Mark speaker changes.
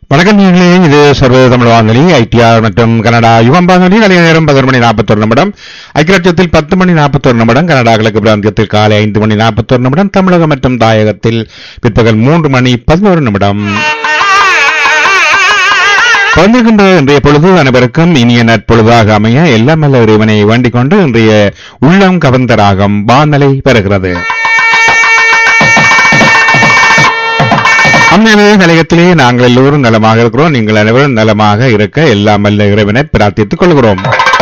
Speaker 1: வணக்கம் நீங்களே இது சர்வ தமிழ் வானொலி ஐடிஆர் மற்றும் கனடா யுவம் வானொலி கலைய நேரம் பதினொரு மணி நாற்பத்தொரு நிமிடம் ஐக்கியராட்சியத்தில் பத்து மணி நாற்பத்தொரு நிமிடம் கனடா கிழக்கு பிராந்தியத்தில் காலை ஐந்து மணி நாற்பத்தொரு நிமிடம் தமிழகம் மற்றும் தாயகத்தில் பிற்பகல் மூன்று மணி பதினோரு நிமிடம் பிறந்திருக்கின்ற இன்றைய பொழுது அனைவருக்கும் இனிய நற்பொழுதாக அமைய எல்லாம் நல்ல இறைவனை வேண்டிக் கொண்டு இன்றைய உள்ளம் கவர்ந்த ராகம் வானலை பெறுகிறது அம்மையான கலையத்திலே நாங்கள் எல்லோரும் நலமாக இருக்கிறோம் நீங்கள் அனைவரும் நலமாக இருக்க எல்லாம் வல்ல இறைவனை பிரார்த்தித்துக் கொள்கிறோம்